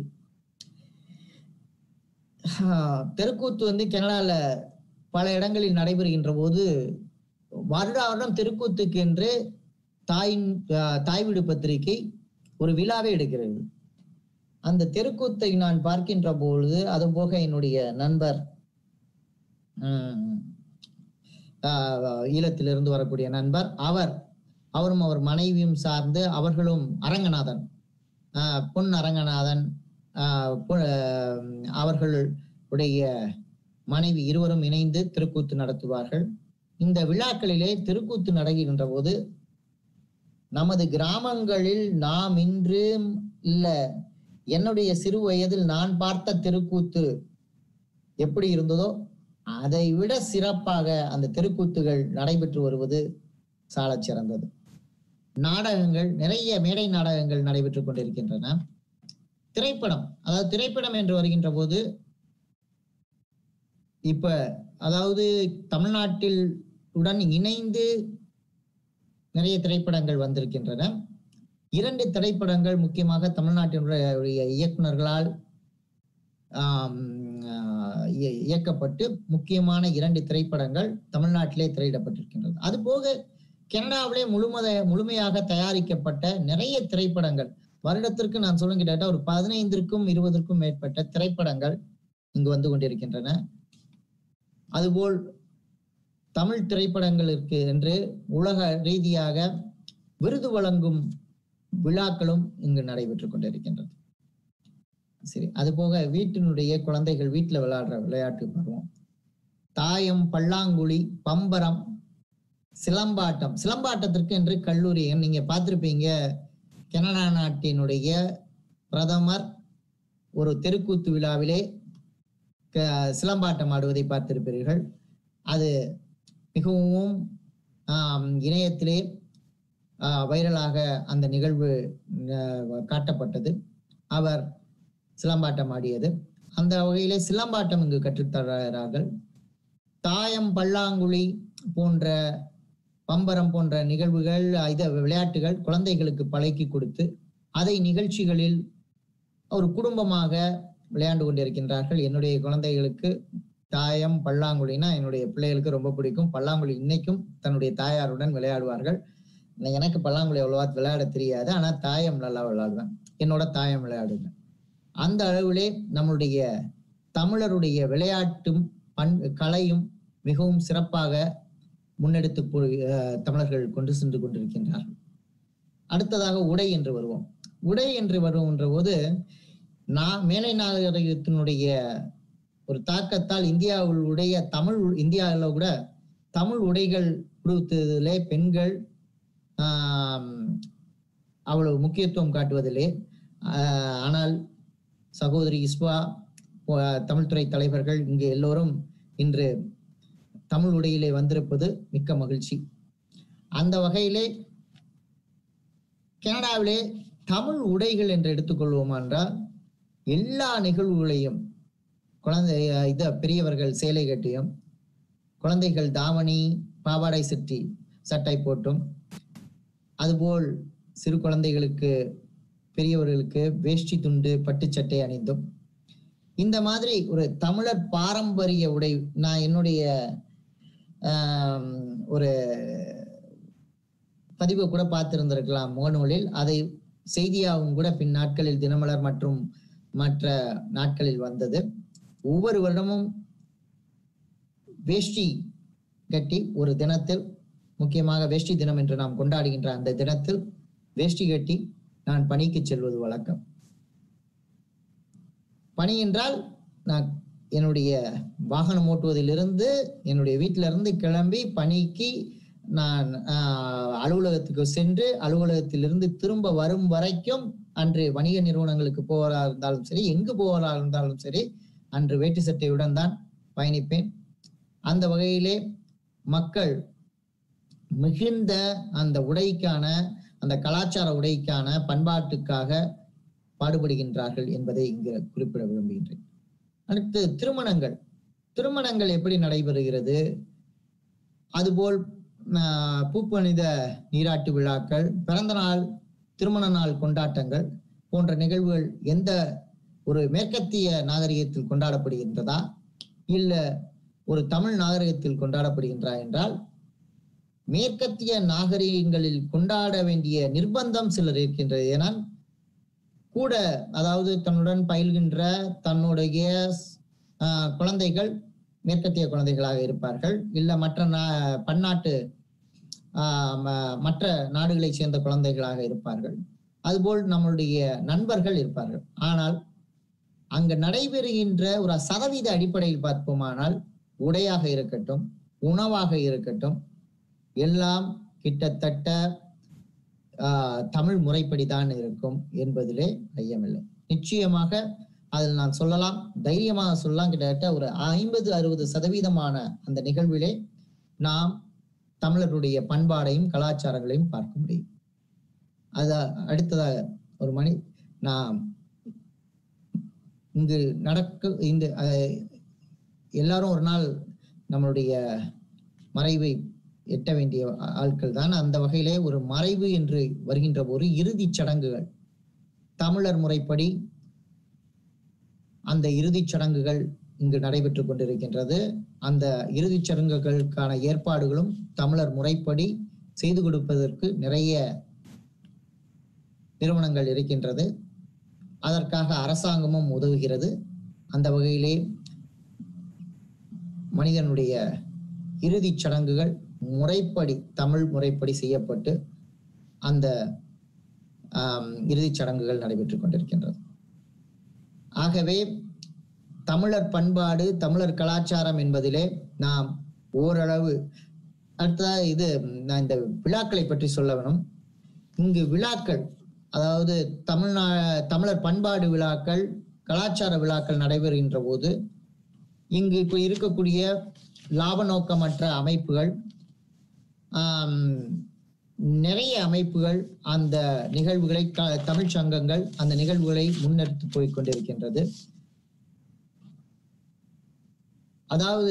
ஆஹ், தெருக்கூத்து வந்து கனடால பல இடங்களில் நடைபெறுகின்ற போது வருடா வருடம் தெருக்கூத்துக்கு என்று தாயின் ஆஹ், தாய் வீடு பத்திரிகை ஒரு விழாவே எடுக்கிறது அந்த தெருக்கூத்தை நான் பார்க்கின்ற பொழுது அது போக என்னுடைய நண்பர் உம், ஆஹ், ஈழத்திலிருந்து வரக்கூடிய நண்பர் அவர் அவரும் அவர் மனைவியும் சார்ந்து அவர்களும் அரங்கநாதன் ஆஹ், பொன் அரங்கநாதன் ஆஹ், பொ- ஆஹ், அவர்களுடைய மனைவி இருவரும் இணைந்து திருக்கூத்து நடத்துவார்கள் இந்த விழாக்களிலே திருக்கூத்து நடக்கின்ற போது நமது கிராமங்களில் நாம் இன்று இல்ல என்னுடைய சிறு வயதில் நான் பார்த்த திருக்கூத்து எப்படி இருந்ததோ அதை விட சிறப்பாக அந்த தெருக்கூத்துகள் நடைபெற்று வருவது சாலச் சிறந்தது நாடகங்கள் நிறைய மேடை நாடகங்கள் நடைபெற்றுக் கொண்டிருக்கின்றன திரைப்படம் அதாவது திரைப்படம் என்று வருகின்ற போது இப்ப அதாவது தமிழ்நாட்டில் உடன் இணைந்து நிறைய திரைப்படங்கள் வந்திருக்கின்றன இரண்டு திரைப்படங்கள் முக்கியமாக தமிழ்நாட்டினுடைய இயக்குனர்களால் ஆம், ஆஹ், இய- இயக்கப்பட்டு முக்கியமான இரண்டு திரைப்படங்கள் தமிழ்நாட்டிலே திரையிடப்பட்டிருக்கின்றது அதுபோக கனடாவிலே முழுமத முழுமையாக தயாரிக்கப்பட்ட நிறைய திரைப்படங்கள் வருடத்திற்கு நான் சொல்லும் கிட்டத்தட்ட ஒரு பதினைந்திற்கும் இருபதற்கும் மேற்பட்ட திரைப்படங்கள் இங்கு வந்து கொண்டிருக்கின்றன அதுபோல் தமிழ் திரைப்படங்களுக்கு என்று உலக ரீதியாக விருது வழங்கும் விழாக்களும் இங்கு நடைபெற்றுக் கொண்டிருக்கின்றது சரி அது போக வீட்டினுடைய குழந்தைகள் வீட்டில் விளையாடுற விளையாட்டு பருவம் தாயம் பல்லாங்குழி பம்பரம் சிலம்பாட்டம் சிலம்பாட்டத்திற்கு என்று கல்லூரி நீங்க பார்த்திருப்பீங்க கனடா நாட்டினுடைய பிரதமர் ஒரு தெருக்கூத்து விழாவிலே க- சிலம்பாட்டம் ஆடுவதை பார்த்திருப்பீர்கள் அது மிகவும் ஆம், இணையத்திலே ஆ, வைரலாக அந்த நிகழ்வு ஆ, காட்டப்பட்டது அவர் சிலம்பாட்டம் ஆடியது அந்த வகையிலே சிலம்பாட்டம் இங்கு கற்றுத்தருகிறார்கள் தாயம் பல்லாங்குழி போன்ற பம்பரம் போன்ற நிகழ்வுகள் இத விளையாட்டுகள் குழந்தைகளுக்கு பழக்கி கொடுத்து அதை நிகழ்ச்சிகளில் ஒரு குடும்பமாக விளையாண்டு கொண்டிருக்கின்றார்கள் என்னுடைய குழந்தைகளுக்கு தாயம் பல்லாங்குழினா என்னுடைய பிள்ளைகளுக்கு ரொம்ப பிடிக்கும் பல்லாங்குழி இன்னைக்கும் தன்னுடைய தாயாருடன் விளையாடுவார்கள் எனக்கு பல்லாங்குழி அவ்வளவா விளையாட தெரியாது ஆனா தாயம் நல்லா விளையாடுவேன் என்னோட தாயம் விளையாடுவேன் அந்த அளவிலே நம்மளுடைய தமிழருடைய விளையாட்டும் பண் கலையும் மிகவும் சிறப்பாக முன்னெடுத்து போ- அஹ் தமிழர்கள் கொண்டு சென்று கொண்டிருக்கின்றார்கள் அடுத்ததாக உடை என்று வருவோம் உடை என்று வருகின்ற போது நான் மேலை நாகரிகத்தினுடைய ஒரு தாக்கத்தால் இந்தியாவில் உடைய தமிழ் இந்தியாவில் கூட தமிழ் உடைகள் உடுத்துவதிலே பெண்கள் ஆம், அவ்வளவு முக்கியத்துவம் காட்டுவதில்லை ஆஹ், ஆனால் சகோதரி இஸ்வா போ- தமிழ்துறை தலைவர்கள் இங்கு எல்லோரும் இன்று தமிழ் உடையிலே வந்திருப்பது மிக்க மகிழ்ச்சி அந்த வகையிலே கனடாவிலே தமிழ் உடைகள் என்று எடுத்துக்கொள்வோம் என்றால் எல்லா நிகழ்வுகளையும் குழந்தை இத பெரியவர்கள் சேலை கட்டியும் குழந்தைகள் தாவணி பாவாடை சட்டி சட்டை போட்டும் அதுபோல் சிறு குழந்தைகளுக்கு பெரியவர்களுக்கு வேஷ்டி துண்டு பட்டுச் சட்டை அணிந்தும் இந்த மாதிரி ஒரு தமிழர் பாரம்பரிய உடை நான் என்னுடைய ஆம், ஒரு பதிவை கூட பார்த்திருந்திருக்கலாம் முகநூலில் அதை செய்தியாகவும் கூட பின் நாட்களில் தினமலர் மற்றும் மற்ற நாட்களில் வந்தது ஒவ்வொரு வருடமும் வேஷ்டி கட்டி ஒரு தினத்தில் முக்கியமாக வேஷ்டி தினம் என்று நாம் கொண்டாடுகின்ற அந்த தினத்தில் வேஷ்டி கட்டி நான் பணிக்கு செல்வது வழக்கம் பணி என்றால் நான் என்னுடைய வாகனம் ஓட்டுவதிலிருந்து என்னுடைய வீட்டில இருந்து கிளம்பி பணிக்கு நான் ஆஹ், அலுவலகத்துக்கு சென்று அலுவலகத்திலிருந்து திரும்ப வரும் வரைக்கும் அன்று வணிக நிறுவனங்களுக்கு போவதா இருந்தாலும் சரி எங்கு போவதா இருந்தாலும் சரி அன்று வேட்டி சட்டையுடன் தான் பயணிப்பேன் அந்த வகையிலே மக்கள் மிகுந்த அந்த உடைக்கான அந்த கலாச்சார உடைக்கான பண்பாட்டுக்காக பாடுபடுகின்றார்கள் என்பதை இங்கு குறிப்பிட விரும்புகின்றேன் அடுத்து திருமணங்கள் திருமணங்கள் எப்படி நடைபெறுகிறது அதுபோல் ஆஹ், பூப்பணித நீராட்டு விழாக்கள் பிறந்த நாள் திருமண நாள் கொண்டாட்டங்கள் போன்ற நிகழ்வுகள் எந்த ஒரு மேற்கத்திய நாகரிகத்தில் கொண்டாடப்படுகின்றதா இல்ல ஒரு தமிழ் நாகரிகத்தில் கொண்டாடப்படுகின்றா என்றால் மேற்கத்திய நாகரிகங்களில் கொண்டாட வேண்டிய நிர்பந்தம் சிலர் இருக்கின்றது ஏனால் கூட அதாவது தன்னுடன் பயில்கின்ற தன்னுடைய ஆஹ், குழந்தைகள் மேற்கத்திய குழந்தைகளாக இருப்பார்கள் இல்ல மற்ற நா- பன்னாட்டு ஆஹ் ம- மற்ற நாடுகளைச் சேர்ந்த குழந்தைகளாக இருப்பார்கள் அதுபோல் நம்மளுடைய நண்பர்கள் இருப்பார்கள் ஆனால் அங்க நடைபெறுகின்ற ஒரு சதவீத அடிப்படையில் பார்ப்போமானால் உடையாக இருக்கட்டும் உணவாக இருக்கட்டும் எல்லாம் கிட்டத்தட்ட ஆஹ், தமிழ் முறைப்படி தான் இருக்கும் என்பதிலே ஐயமில்லை நிச்சயமாக அதில் நான் சொல்லலாம் தைரியமாக சொல்லலாம் கிட்டத்தட்ட ஒரு ஐம்பது அறுபது சதவீதமான அந்த நிகழ்விலே நாம் தமிழருடைய பண்பாடையும் கலாச்சாரங்களையும் பார்க்க முடியும் அத அடுத்ததாக ஒரு மணி நான் இங்கு நடக்க இந்த அஹ், எல்லாரும் ஒரு நாள் நம்மளுடைய மறைவை எட்ட வேண்டிய ஆ- ஆட்கள் தான் அந்த வகையிலே ஒரு மறைவு என்று வருகின்ற ஒரு இறுதிச் சடங்குகள் தமிழர் முறைப்படி அந்த இறுதிச் சடங்குகள் இங்கு நடைபெற்றுக் கொண்டிருக்கின்றது அந்த இறுதிச் சடங்குகளுக்கான ஏற்பாடுகளும் தமிழர் முறைப்படி செய்து கொடுப்பதற்கு நிறைய நிறுவனங்கள் இருக்கின்றது அதற்காக அரசாங்கமும் உதவுகிறது அந்த வகையிலே மனிதனுடைய இறுதிச் சடங்குகள் முறைப்படி தமிழ் முறைப்படி செய்யப்பட்டு அந்த ஆம், இறுதிச் சடங்குகள் நடைபெற்றுக் கொண்டிருக்கின்றது ஆகவே தமிழர் பண்பாடு தமிழர் கலாச்சாரம் என்பதிலே நாம் ஓரளவு அடுத்ததாக இது நான் இந்த விழாக்களை பற்றி சொல்ல வேணும் இங்கு விழாக்கள் அதாவது தமிழ்நா தமிழர் பண்பாடு விழாக்கள் கலாச்சார விழாக்கள் நடைபெறுகின்ற போது இங்கு இப்போ இருக்கக்கூடிய லாப நோக்கமற்ற அமைப்புகள் ஆம், நிறைய அமைப்புகள் அந்த நிகழ்வுகளை க- தமிழ்ச் சங்கங்கள் அந்த நிகழ்வுகளை முன்னெடுத்து போய் கொண்டிருக்கின்றது அதாவது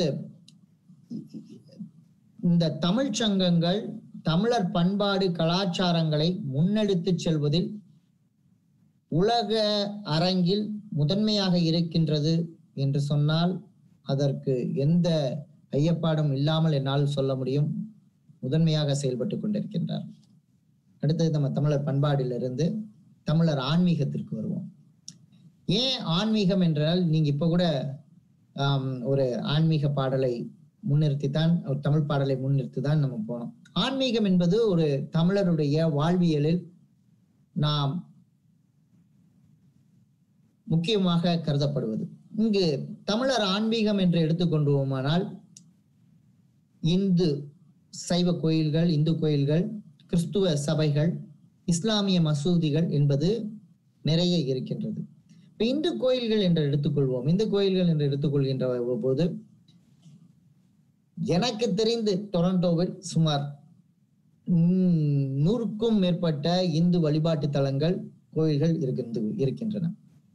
இந்த தமிழ்ச் சங்கங்கள் தமிழர் பண்பாடு கலாச்சாரங்களை முன்னெடுத்து செல்வதில் உலக அரங்கில் முதன்மையாக இருக்கின்றது என்று சொன்னால் அதற்கு எந்த ஐயப்பாடும் இல்லாமல் என்னால் சொல்ல முடியும் முதன்மையாக செயல்பட்டு கொண்டிருக்கின்றார் அடுத்தது நம்ம தமிழர் பண்பாடிலிருந்து தமிழர் ஆன்மீகத்திற்கு வருவோம் ஏன் ஆன்மீகம் என்றால் நீங்க இப்ப கூட ஆம், ஒரு ஆன்மீக பாடலை முன்னிறுத்தி தான் ஒரு தமிழ் பாடலை முன்னிறுத்தி தான் நம்ம போனோம் ஆன்மீகம் என்பது ஒரு தமிழருடைய வாழ்வியலில் நாம் முக்கியமாக கருதப்படுவது இங்கு தமிழர் ஆன்மீகம் என்று எடுத்துக்கொண்டுவோமானால் இந்து சைவ கோயில்கள் இந்து கோயில்கள் கிறிஸ்துவ சபைகள் இஸ்லாமிய மசூதிகள் என்பது நிறைய இருக்கின்றது இப்ப இந்து கோயில்கள் என்று எடுத்துக்கொள்வோம் இந்து கோயில்கள் என்று எடுத்துக்கொள்கின்ற போது எனக்கு தெரிந்து டொரண்டோவில் சுமார் ம், நூறுக்கும் மேற்பட்ட இந்து வழிபாட்டு தலங்கள் கோயில்கள் இருக்கின்ற இருக்கின்றன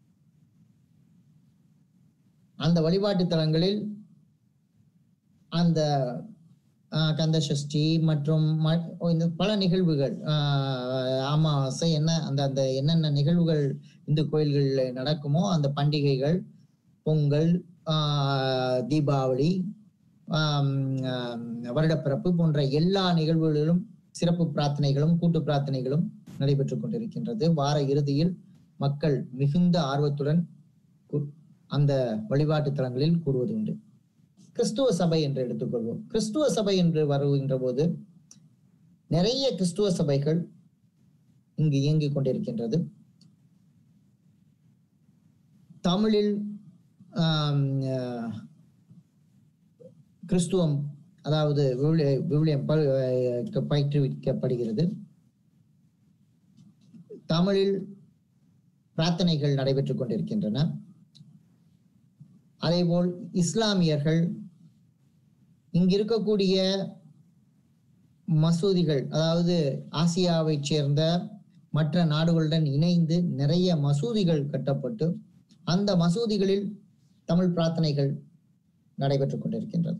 அந்த வழிபாட்டு தலங்களில் அந்த ஆஹ், கந்த சஷ்டி மற்றும் ம- இந்த பல நிகழ்வுகள் ஆஹ், அமாவாசை என்ன அந்த அந்த என்னென்ன நிகழ்வுகள் இந்து கோயில்களில் நடக்குமோ அந்த பண்டிகைகள் பொங்கல் ஆஹ், தீபாவளி ஆம், ஆம், வருடப்பிறப்பு போன்ற எல்லா நிகழ்வுகளிலும் சிறப்பு பிரார்த்தனைகளும் கூட்டு பிரார்த்தனைகளும் நடைபெற்றுக் கொண்டிருக்கின்றது வார இறுதியில் மக்கள் மிகுந்த ஆர்வத்துடன் கு- அந்த வழிபாட்டு தலங்களில் கூடுவது உண்டு கிறிஸ்துவ சபை என்று எடுத்துக்கொள்வோம் கிறிஸ்துவ சபை என்று வருகின்ற போது நிறைய கிறிஸ்துவ சபைகள் இங்கு இயங்கிக் கொண்டிருக்கின்றது தமிழில் ஆம், ஆஹ், கிறிஸ்துவம் அதாவது விவிலிய- விவிலியம் ப- அஹ் பயிற்றுவிக்கப்படுகிறது தமிழில் பிரார்த்தனைகள் நடைபெற்றுக் கொண்டிருக்கின்றன அதேபோல் இஸ்லாமியர்கள் இங்கு இருக்கக்கூடிய மசூதிகள் அதாவது ஆசியாவைச் சேர்ந்த மற்ற நாடுகளுடன் இணைந்து நிறைய மசூதிகள் கட்டப்பட்டு அந்த மசூதிகளில் தமிழ் பிரார்த்தனைகள் நடைபெற்றுக் கொண்டிருக்கின்றது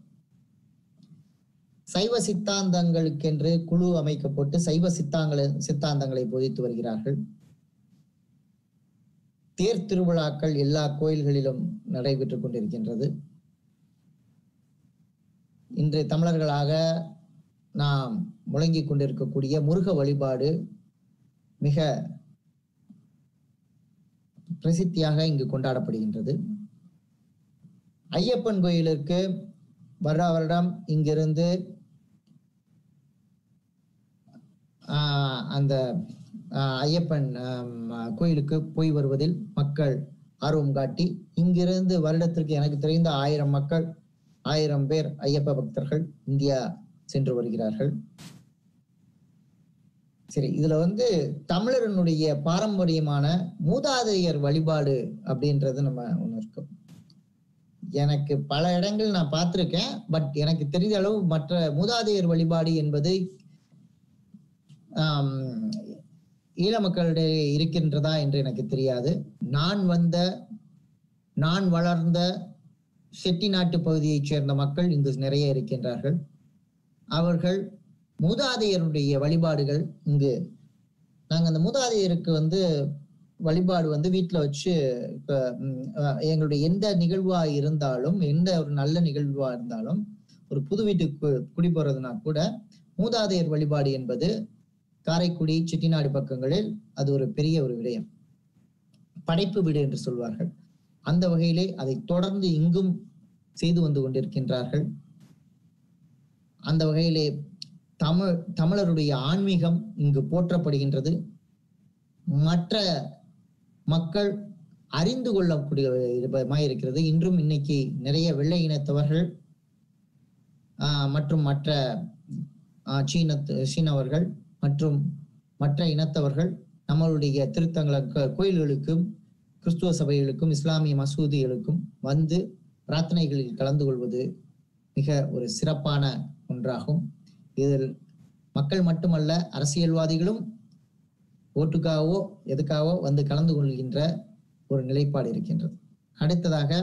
சைவ சித்தாந்தங்களுக்கென்று குழு அமைக்கப்பட்டு சைவ சித்தாங்களை சித்தாந்தங்களை போதித்து வருகிறார்கள் தேர் திருவிழாக்கள் எல்லா கோயில்களிலும் நடைபெற்றுக் கொண்டிருக்கின்றது இன்று தமிழர்களாக நாம் முழங்கிக் கொண்டிருக்கக்கூடிய முருக வழிபாடு மிக பிரசித்தியாக இங்கு கொண்டாடப்படுகின்றது ஐயப்பன் கோயிலுக்கு வருடா வருடம் இங்கிருந்து ஆஹ், அந்த ஆஹ், ஐயப்பன் ஆம், கோயிலுக்கு போய் வருவதில் மக்கள் ஆர்வம் காட்டி இங்கிருந்து வருடத்திற்கு எனக்கு தெரிந்த ஆயிரம் மக்கள் ஆயிரம் பேர் ஐயப்ப பக்தர்கள் இந்தியா சென்று வருகிறார்கள் சரி இதுல வந்து தமிழரனுடைய பாரம்பரியமான மூதாதையர் வழிபாடு அப்படின்றது நம்ம ஒண்ணு இருக்கும் எனக்கு பல இடங்கள் நான் பார்த்திருக்கேன் பட் எனக்கு தெரிந்த அளவு மற்ற மூதாதையர் வழிபாடு என்பது ஆம், ஈழ மக்களிடையே இருக்கின்றதா என்று எனக்கு தெரியாது நான் வந்த நான் வளர்ந்த செட்டிநாட்டு பகுதியைச் சேர்ந்த மக்கள் இங்கு நிறைய இருக்கின்றார்கள் அவர்கள் மூதாதையருடைய வழிபாடுகள் இங்கு நாங்க அந்த மூதாதையருக்கு வந்து வழிபாடு வந்து வீட்டுல வச்சு இப்ப ம், அஹ், எங்களுடைய எந்த நிகழ்வா இருந்தாலும் எந்த ஒரு நல்ல நிகழ்வா இருந்தாலும் ஒரு புது வீட்டுக்கு குடி போறதுனா கூட மூதாதையர் வழிபாடு என்பது காரைக்குடி செட்டிநாடு பக்கங்களில் அது ஒரு பெரிய ஒரு விடயம் படைப்பு வீடு என்று சொல்வார்கள் அந்த வகையிலே அதை தொடர்ந்து இங்கும் செய்து வந்து கொண்டிருக்கின்றார்கள் அந்த வகையிலே தமிழ் தமிழருடைய ஆன்மீகம் இங்கு போற்றப்படுகின்றது மற்ற மக்கள் அறிந்து கொள்ளக்கூடிய விதமாய் இருக்கிறது இன்றும் இன்னைக்கு நிறைய வெள்ளை இனத்தவர்கள் ஆஹ், மற்றும் மற்ற ஆஹ், சீனத்து சீனவர்கள் மற்றும் மற்ற இனத்தவர்கள் நம்மளுடைய திருத்தங்களுக்கு கோயில்களுக்கும் கிறிஸ்துவ சபைகளுக்கும் இஸ்லாமிய மசூதிகளுக்கும் வந்து பிரார்த்தனைகளில் கலந்து கொள்வது மிக ஒரு சிறப்பான ஒன்றாகும் இதில் மக்கள் மட்டுமல்ல அரசியல்வாதிகளும் ஓட்டுக்காகவோ எதுக்காகவோ வந்து கலந்து கொள்கின்ற ஒரு நிலைப்பாடு இருக்கின்றது அடுத்ததாக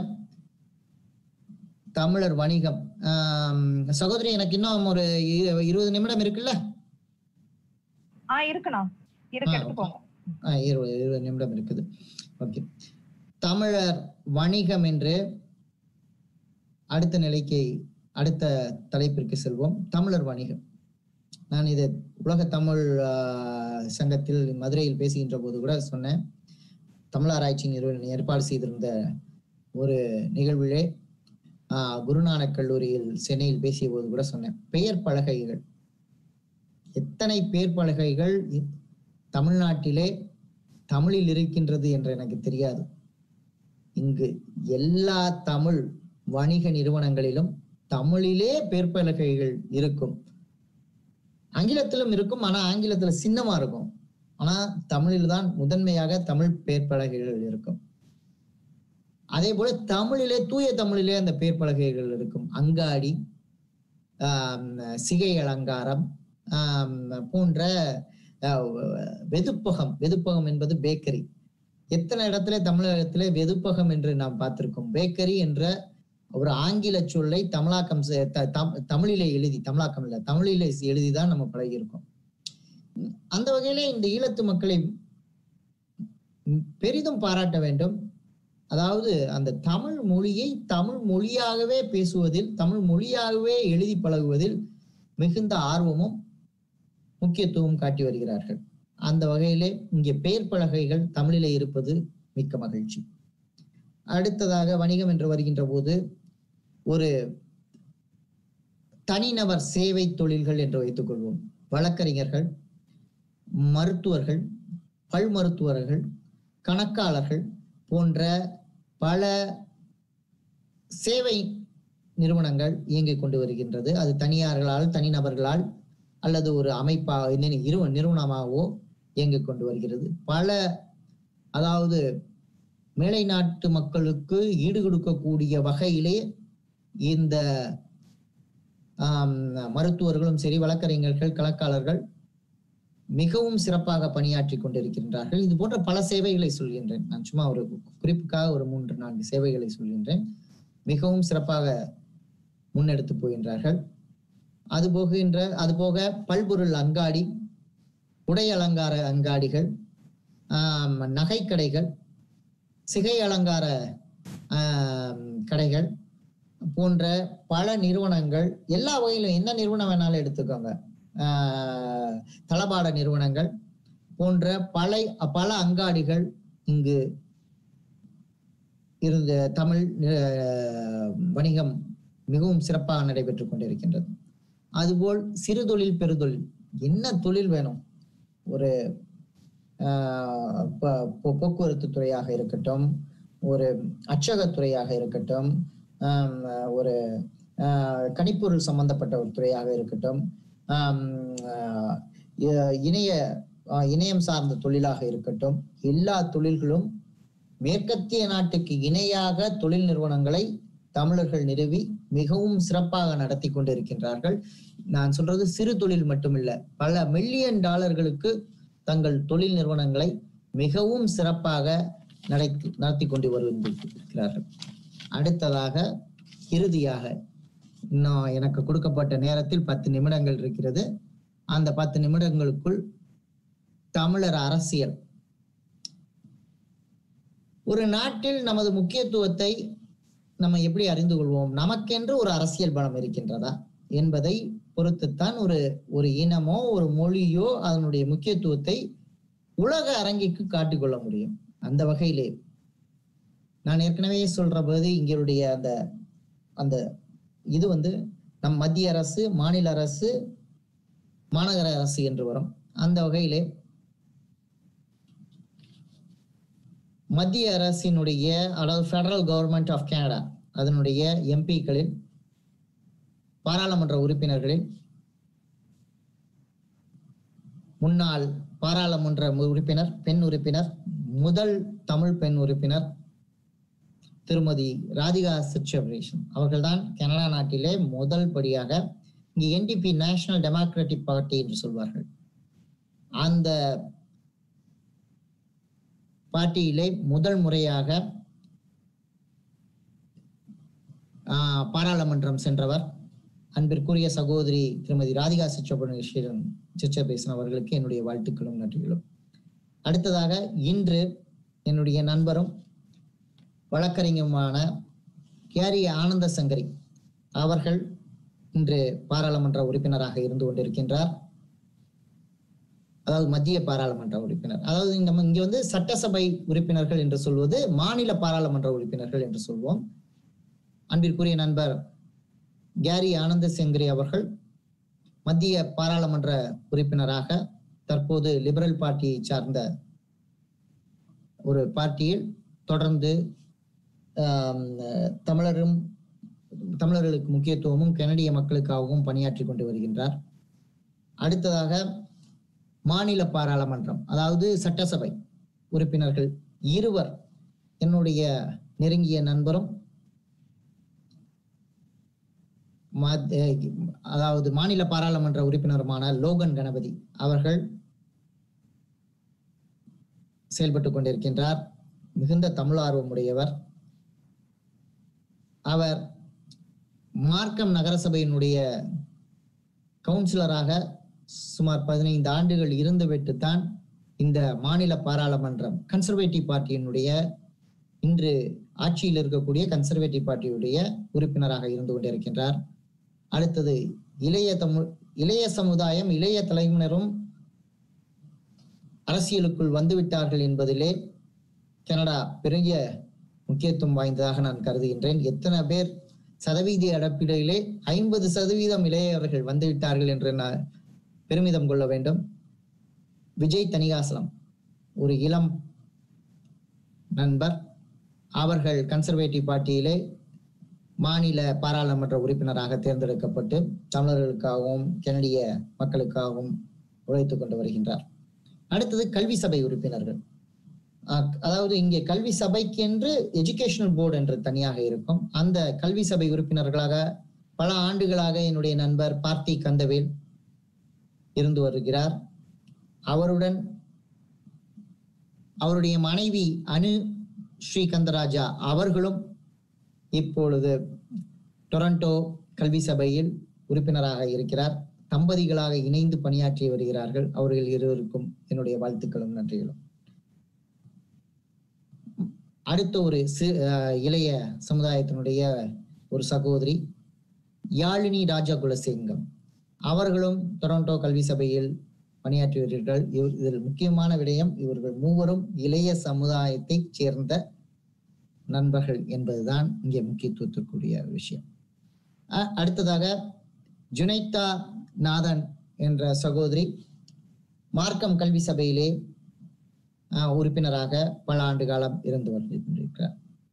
தமிழர் வணிகம் ஆம், சகோதரி எனக்கு இன்னும் ஒரு இரு- இருபது நிமிடம் இருக்குல்ல ஆ இருக்குண்ணா இருக்கு ஆ, எடுத்துக்கோங்க ஆ, இருபது இருபது நிமிடம் இருக்குது ஓகே தமிழர் வணிகம் என்று அடுத்த நிலைக்கு அடுத்த தலைப்பிற்கு செல்வோம் தமிழர் வணிகம் நான் இது உலக தமிழ் ஆ, சங்கத்தில் மதுரையில் பேசுகின்ற போது கூட சொன்னேன் தமிழாராய்ச்சி நிறுவனம் ஏற்பாடு செய்திருந்த ஒரு நிகழ்விலே ஆ, குருநானக் கல்லூரியில் சென்னையில் பேசிய போது கூட சொன்னேன் பெயர் பலகைகள் எத்தனை பேர் பலகைகள் இ- தமிழ்நாட்டிலே தமிழில் இருக்கின்றது என்று எனக்கு தெரியாது இங்கு எல்லா தமிழ் வணிக நிறுவனங்களிலும் தமிழிலே பேர் பலகைகள் இருக்கும் ஆங்கிலத்திலும் இருக்கும் ஆனா ஆங்கிலத்துல சின்னமா இருக்கும் ஆனா தமிழில் தான் முதன்மையாக தமிழ் பேர் பலகைகள் இருக்கும் அதே போல தமிழிலே தூய தமிழிலே அந்த பேர் பலகைகள் இருக்கும் அங்காடி ஆம், சிகை அலங்காரம் ஆம், போன்ற அஹ், வெதுப்பகம் வெதுப்பகம் என்பது பேக்கரி எத்தனை இடத்துல தமிழகத்திலே வெதுப்பகம் என்று நாம் பார்த்திருக்கோம் பேக்கரி என்ற ஒரு ஆங்கில சொல்லை தமிழாக்கம் செ- த- தம்- தமிழிலே எழுதி தமிழாக்கம் இல்ல தமிழிலே எழுதிதான் நம்ம பழகியிருக்கோம் அந்த வகையிலே இந்த ஈழத்து மக்களை ம், பெரிதும் பாராட்ட வேண்டும் அதாவது அந்த தமிழ் மொழியை தமிழ் மொழியாகவே பேசுவதில் தமிழ் மொழியாகவே எழுதி பழகுவதில் மிகுந்த ஆர்வமும் முக்கியத்துவம் காட்டி வருகிறார்கள் அந்த வகையிலே இங்கே பெயர் பலகைகள் தமிழிலே இருப்பது மிக்க மகிழ்ச்சி அடுத்ததாக வணிகம் என்று வருகின்ற போது ஒரு தனிநபர் சேவை தொழில்கள் என்று வைத்துக் கொள்வோம் வழக்கறிஞர்கள் மருத்துவர்கள் பல் மருத்துவர்கள் கணக்காளர்கள் போன்ற பல சேவை நிறுவனங்கள் இயங்கிக் கொண்டு வருகின்றது அது தனியார்களால் தனிநபர்களால் அல்லது ஒரு அமைப்பா என்ன- இரு நிறுவனமாகவோ இயங்கிக் கொண்டு வருகிறது பல அதாவது மேலை நாட்டு மக்களுக்கு ஈடு கொடுக்கக்கூடிய வகையிலே இந்த ஆம், மருத்துவர்களும் சரி வழக்கறிஞர்கள் கணக்காளர்கள் மிகவும் சிறப்பாக பணியாற்றி கொண்டிருக்கின்றார்கள் இது போன்ற பல சேவைகளை சொல்கின்றேன் நான் சும்மா ஒரு குறிப்புக்காக ஒரு மூன்று நான்கு சேவைகளை சொல்கின்றேன் மிகவும் சிறப்பாக முன்னெடுத்து போகின்றார்கள் அது போகின்ற அது போக பல்பொருள் அங்காடி உடை அலங்கார அங்காடிகள் ஆம், நகைக்கடைகள் சிகை அலங்கார ஆம், கடைகள் போன்ற பல நிறுவனங்கள் எல்லா வகையிலும் என்ன நிறுவனம் வேணாலும் எடுத்துக்கோங்க ஆஹ், தளபாட நிறுவனங்கள் போன்ற பல பல அங்காடிகள் இங்கு இருந்த தமிழ் ஆஹ், வணிகம் மிகவும் சிறப்பாக நடைபெற்றுக் கொண்டிருக்கின்றது அதுபோல் சிறு தொழில் பெருதொழில் என்ன தொழில் வேணும் ஒரு ஆஹ், ப- போ- போக்குவரத்து துறையாக இருக்கட்டும் ஒரு அச்சகத்துறையாக இருக்கட்டும் ஆம், ஒரு ஆஹ், கணிப்பொருள் சம்பந்தப்பட்ட ஒரு துறையாக இருக்கட்டும் ஆம், ஆஹ், இ- இணைய ஆஹ், இணையம் சார்ந்த தொழிலாக இருக்கட்டும் எல்லா தொழில்களும் மேற்கத்திய நாட்டுக்கு இணையாக தொழில் நிறுவனங்களை தமிழர்கள் நிறுவி மிகவும் சிறப்பாக நடத்தி கொண்டிருக்கின்றார்கள் நான் சொல்றது சிறு தொழில் மட்டுமில்ல பல மில்லியன் டாலர்களுக்கு தங்கள் தொழில் நிறுவனங்களை மிகவும் சிறப்பாக நடத்தி நடத்தி கொண்டு வருகின்றார்கள் அடுத்ததாக இறுதியாக இன்னும் எனக்கு கொடுக்கப்பட்ட நேரத்தில் பத்து நிமிடங்கள் இருக்கிறது அந்த பத்து நிமிடங்களுக்குள் தமிழர் அரசியல் ஒரு நாட்டில் நமது முக்கியத்துவத்தை நம்ம எப்படி அறிந்து கொள்வோம் நமக்கென்று ஒரு அரசியல் பலம் இருக்கின்றதா என்பதை பொறுத்துத்தான் ஒரு ஒரு இனமோ ஒரு மொழியோ அதனுடைய முக்கியத்துவத்தை உலக அரங்கிற்கு காட்டிக்கொள்ள முடியும் அந்த வகையிலே நான் ஏற்கனவே சொல்ற போது இங்களுடைய அந்த அந்த இது வந்து நம் மத்திய அரசு மாநில அரசு மாநகர அரசு என்று வரும் அந்த வகையிலே மத்திய அரசினுடைய அதாவது ஃபெடரல் கவர்மெண்ட் ஆஃப் கனடா அதனுடைய எம்பிக்களில் பாராளுமன்ற உறுப்பினர்களில் முன்னாள் பாராளுமன்ற உறுப்பினர் பெண் உறுப்பினர் முதல் தமிழ் பெண் உறுப்பினர் திருமதி ராதிகா சிச்சபரேஷன் அவர்கள்தான் கனடா நாட்டிலே முதல் படியாக இங்கே என்டிபி நேஷனல் டெமோக்ராட்டிக் பார்ட்டி என்று சொல்வார்கள் அந்த பார்ட்டியிலே முதல் முறையாக ஆஹ், பாராளுமன்றம் சென்றவர் அன்பிற்குரிய சகோதரி திருமதி ராதிகா சிச்சபுரேஸ்வரன் சிச்சபேசன் அவர்களுக்கு என்னுடைய வாழ்த்துக்களும் நன்றிகளும் அடுத்ததாக இன்று என்னுடைய நண்பரும் வழக்கறிஞருமான கேரி ஆனந்த சங்கரி அவர்கள் இன்று பாராளுமன்ற உறுப்பினராக இருந்து கொண்டிருக்கின்றார் அதாவது மத்திய பாராளுமன்ற உறுப்பினர் அதாவது நம்ம இங்க வந்து சட்டசபை உறுப்பினர்கள் என்று சொல்வது மாநில பாராளுமன்ற உறுப்பினர்கள் என்று சொல்வோம் அன்பிற்குரிய நண்பர் கேரி ஆனந்த செங்கரி அவர்கள் மத்திய பாராளுமன்ற உறுப்பினராக தற்போது லிபரல் பார்ட்டியை சார்ந்த ஒரு பார்ட்டியில் தொடர்ந்து ஆம், தமிழரும் தமிழர்களுக்கு முக்கியத்துவமும் கனடிய மக்களுக்காகவும் பணியாற்றி கொண்டு வருகின்றார் அடுத்ததாக மாநில பாராளுமன்றம் அதாவது சட்டசபை உறுப்பினர்கள் இருவர் என்னுடைய நெருங்கிய நண்பரும் மத்- அஹ் அதாவது மாநில பாராளுமன்ற உறுப்பினருமான லோகன் கணபதி அவர்கள் செயல்பட்டு கொண்டிருக்கின்றார் மிகுந்த தமிழ் ஆர்வமுடையவர் அவர் மார்க்கம் நகரசபையினுடைய கவுன்சிலராக சுமார் பதினைந்து ஆண்டுகள் இருந்துவிட்டு தான் இந்த மாநில பாராளுமன்றம் கன்சர்வேட்டிவ் பார்ட்டியினுடைய இன்று ஆட்சியில் இருக்கக்கூடிய கன்சர்வேட்டிவ் பார்ட்டியுடைய உறுப்பினராக இருந்து கொண்டிருக்கின்றார் அடுத்தது இளைய தமிழ் இளைய சமுதாயம் இளைய தலைமுறையினரும் அரசியலுக்குள் வந்துவிட்டார்கள் என்பதிலே கனடா பெரிய முக்கியத்துவம் வாய்ந்ததாக நான் கருதுகின்றேன் எத்தனை பேர் சதவீத அடப்பிடையிலே ஐம்பது சதவீதம் இளையவர்கள் வந்துவிட்டார்கள் என்று நான் பெருமிதம் கொள்ள வேண்டும் விஜய் தணிகாசலம் ஒரு இளம் நண்பர் அவர்கள் கன்சர்வேட்டிவ் பார்ட்டியிலே மாநில பாராளுமன்ற உறுப்பினராக தேர்ந்தெடுக்கப்பட்டு தமிழர்களுக்காகவும் கனடிய மக்களுக்காகவும் உழைத்துக் கொண்டு வருகின்றார் அடுத்தது கல்வி சபை உறுப்பினர்கள் அஹ் அதாவது இங்கே கல்வி சபைக்கு என்று எஜுகேஷனல் போர்டு என்று தனியாக இருக்கும் அந்த கல்வி சபை உறுப்பினர்களாக பல ஆண்டுகளாக என்னுடைய நண்பர் பார்த்தி கந்தவேல் இருந்து வருகிறார் அவருடன் அவருடைய மனைவி அனு ஸ்ரீகந்தராஜா அவர்களும் இப்பொழுது டொரண்டோ கல்வி சபையில் உறுப்பினராக இருக்கிறார் தம்பதிகளாக இணைந்து பணியாற்றி வருகிறார்கள் அவர்கள் இருவருக்கும் என்னுடைய வாழ்த்துக்களும் நன்றிகளும் அடுத்த ஒரு சி- அஹ் இளைய சமுதாயத்தினுடைய ஒரு சகோதரி யாழினி ராஜா குலசிங்கம் அவர்களும் டொரண்டோ கல்வி சபையில் பணியாற்றுவீர்கள் இவர் இதில் முக்கியமான விடயம் இவர்கள் மூவரும் இளைய சமுதாயத்தைச் சேர்ந்த நண்பர்கள் என்பதுதான் இங்கே முக்கியத்துவத்திற்குரிய விஷயம் அ- அடுத்ததாக ஜுனைத்தா நாதன் என்ற சகோதரி மார்க்கம் கல்வி சபையிலே அஹ், உறுப்பினராக பல ஆண்டு காலம் இருந்து வருகின்றிருக்கிறார்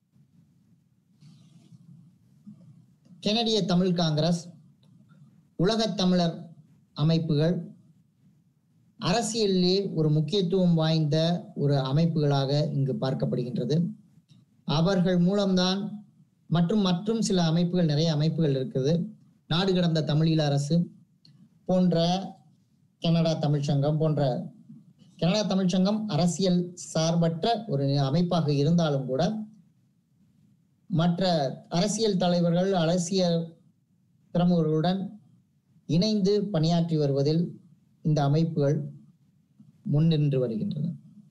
கெனடிய தமிழ் காங்கிரஸ் உலகத் தமிழர் அமைப்புகள் அரசியலிலே ஒரு முக்கியத்துவம் வாய்ந்த ஒரு அமைப்புகளாக இங்கு பார்க்கப்படுகின்றது அவர்கள் மூலம்தான் மற்றும் மற்றும் சில அமைப்புகள் நிறைய அமைப்புகள் இருக்குது நாடு கடந்த தமிழீழ அரசு போன்ற கனடா தமிழ்ச் சங்கம் போன்ற கனடா தமிழ்ச் சங்கம் அரசியல் சார்பற்ற ஒரு அமைப்பாக இருந்தாலும் கூட மற்ற அரசியல் தலைவர்கள் அரசியல் பிரமுகர்களுடன் இணைந்து பணியாற்றி வருவதில் இந்த அமைப்புகள் முன்னின்று வருகின்றன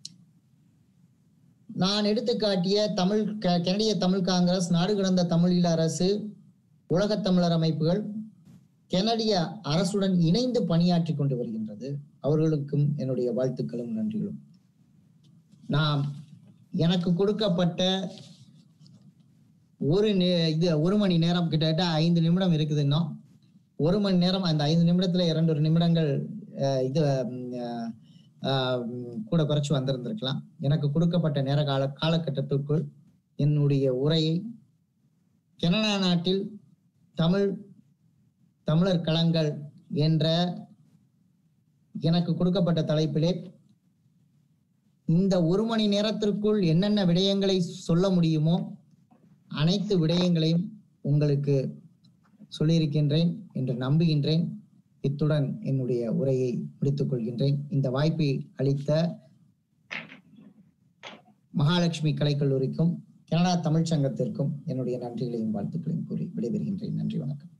நான் எடுத்துக்காட்டிய தமிழ் க- கனடிய தமிழ் காங்கிரஸ் நாடு கடந்த தமிழீழ அரசு உலகத் தமிழர் அமைப்புகள் கனடிய அரசுடன் இணைந்து பணியாற்றி கொண்டு வருகின்றது அவர்களுக்கும் என்னுடைய வாழ்த்துக்களும் நன்றிகளும் நாம் எனக்கு கொடுக்கப்பட்ட ஒரு நே- இது ஒரு மணி நேரம் கிட்டத்தட்ட ஐந்து நிமிடம் இருக்குது இன்னும் ஒரு மணி நேரம் அந்த ஐந்து நிமிடத்துல இரண்டு ஒரு நிமிடங்கள் அஹ், இது ம், அஹ், ஆஹ், ம், கூட குறைச்சு வந்திருந்திருக்கலாம் எனக்கு கொடுக்கப்பட்ட நேர கால காலகட்டத்திற்குள் என்னுடைய உரையை கனடா நாட்டில் தமிழ் தமிழர் களங்கள் என்ற எனக்கு கொடுக்கப்பட்ட தலைப்பிலே இந்த ஒரு மணி நேரத்திற்குள் என்னென்ன விடயங்களை சொல்ல முடியுமோ அனைத்து விடயங்களையும் உங்களுக்கு சொல்லியிருக்கின்றேன் என்று நம்புகின்றேன் இத்துடன் என்னுடைய உரையை முடித்துக் கொள்கின்றேன் இந்த வாய்ப்பை அளித்த மகாலட்சுமி கலைக்கல்லூரிக்கும் கனடா தமிழ்ச் சங்கத்திற்கும் என்னுடைய நன்றிகளையும் வாழ்த்துக்களையும் கூறி விடைபெறுகின்றேன் நன்றி வணக்கம்